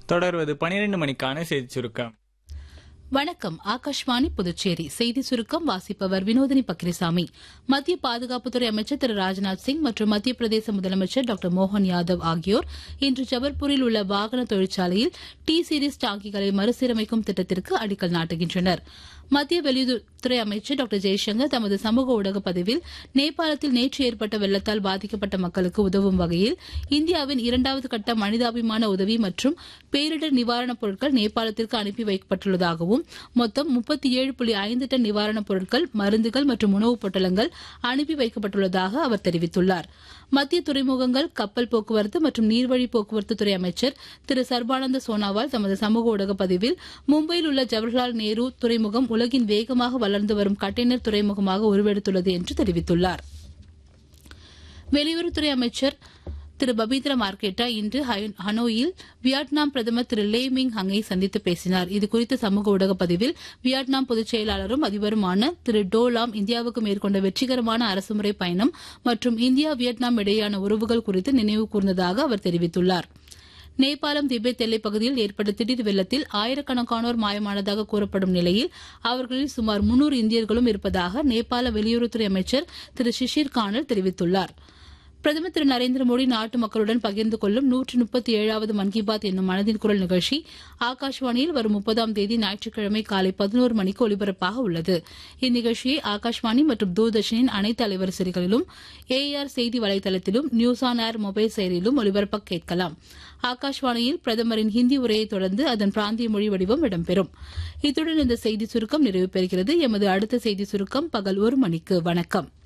தொடர்வது பனிரெண்டு மணிக்கான செய்தி சுருக்கம் வணக்கம் ஆகாஷ்வாணி புதுச்சேரி செய்தி சுருக்கம் வாசிப்பவர் வினோதினி பக்ரிசாமி மத்திய பாதுகாப்புத்துறை அமைச்சர் திரு ராஜ்நாத் சிங் மற்றும் மத்திய பிரதேச முதலமைச்சர் டாக்டர் மோகன் யாதவ் ஆகியோர் இன்று ஜபல்பூரில் உள்ள வாகன தொழிற்சாலையில் டி சீரிஸ் டாங்கிகளை மறுசீரமைக்கும் திட்டத்திற்கு அடிக்கல் நாட்டுகின்றனர் மத்திய வெளியுறவுத்துறை அமைச்சர் டாக்டர் ஜெய்சங்கர் தமது சமூக ஊடக பதிவில் நேபாளத்தில் நேற்று ஏற்பட்ட வெள்ளத்தால் பாதிக்கப்பட்ட மக்களுக்கு உதவும் வகையில் இந்தியாவின் இரண்டாவது கட்ட மனிதாபிமான உதவி மற்றும் பேரிடர் நிவாரணப் பொருட்கள் நேபாளத்திற்கு அனுப்பி வைக்கப்பட்டுள்ளதாகவும் மொத்தம் முப்பத்தி ஏழு புள்ளி ஐந்து டன் நிவாரணப் பொருட்கள் மருந்துகள் மற்றும் உணவுப் பொட்டலங்கள் அனுப்பி வைக்கப்பட்டுள்ளதாக அவர் தெரிவித்துள்ளார் மத்திய துறைமுகங்கள் கப்பல் போக்குவரத்து மற்றும் நீர்வழி போக்குவரத்து துறை அமைச்சர் திரு சர்பானந்த சோனாவால் தமது சமூக ஊடக பதிவில் மும்பையில் உள்ள ஜவஹர்லால் நேரு துறைமுகம் உலகின் வேகமாக வளர்ந்து வரும் கண்டெய்னர் துறைமுகமாக உருவெடுத்துள்ளது என்று தெரிவித்துள்ளார் வெளியுறவுத்துறை அமைச்சர் திரு பபீத்ரா மார்க்கெட்டா இன்று ஹை- ஹனோயில் வியட்நாம் பிரதமர் திரு லே மிங் ஹங்கை சந்தித்து பேசினார் இதுகுறித்த சமூக ஊடக பதிவில் வியட்நாம் பொதுச் செயலாளரும் அதிபருமான திரு டோ லாம் இந்தியாவுக்கு மேற்கொண்ட வெற்றிகரமான அரசுமுறை பயணம் மற்றும் இந்தியா வியட்நாம் இடையேயான உறவுகள் குறித்து நினைவு கூர்ந்ததாக அவர் தெரிவித்துள்ளார் நேபாளம் திபெத் எல்லைப் பகுதியில் ஏற்பட்ட திடீர் வெள்ளத்தில் ஆயிரக்கணக்கானோர் மாயமானதாக கூறப்படும் நிலையில் அவர்களில் சுமார் முன்னூறு இந்தியர்களும் இருப்பதாக நேபாள வெளியுறவுத்துறை அமைச்சர் திரு ஷிஷிர் கானல் தெரிவித்துள்ளார் பிரதமர் திரு நரேந்திர மோடி நாட்டு மக்களுடன் பகிர்ந்து கொள்ளும் நூற்று முப்பத்தி ஏழாவது மன் கி பாத் என்னும் மனதின் குரல் நிகழ்ச்சி ஆகாஷ்வாணியில் வரும் முப்பதாம் தேதி ஞாயிற்றுக்கிழமை காலை பதினோரு மணிக்கு ஒலிபரப்பாக உள்ளது இந்நிகழ்ச்சியை ஆகாஷ்வாணி மற்றும் தூர்தர்ஷனின் அனைத்து அலைவரிசைகளிலும் ஏஆர் செய்தி வலைதளத்திலும் நியூஸ் ஆன் ஏர் மொபைல் செயலிலும் ஒலிபரப்ப கேட்கலாம் ஆகாஷ்வாணியில் பிரதமரின் ஹிந்தி உரையை தொடர்ந்து அதன் பிராந்திய மொழி வடிவம் இடம்பெறும் இத்துடன் இந்த செய்தி சுருக்கம் நிறைவு பெறுகிறது எமது அடுத்த செய்தி சுருக்கம் பகல் ஒரு மணிக்கு வணக்கம்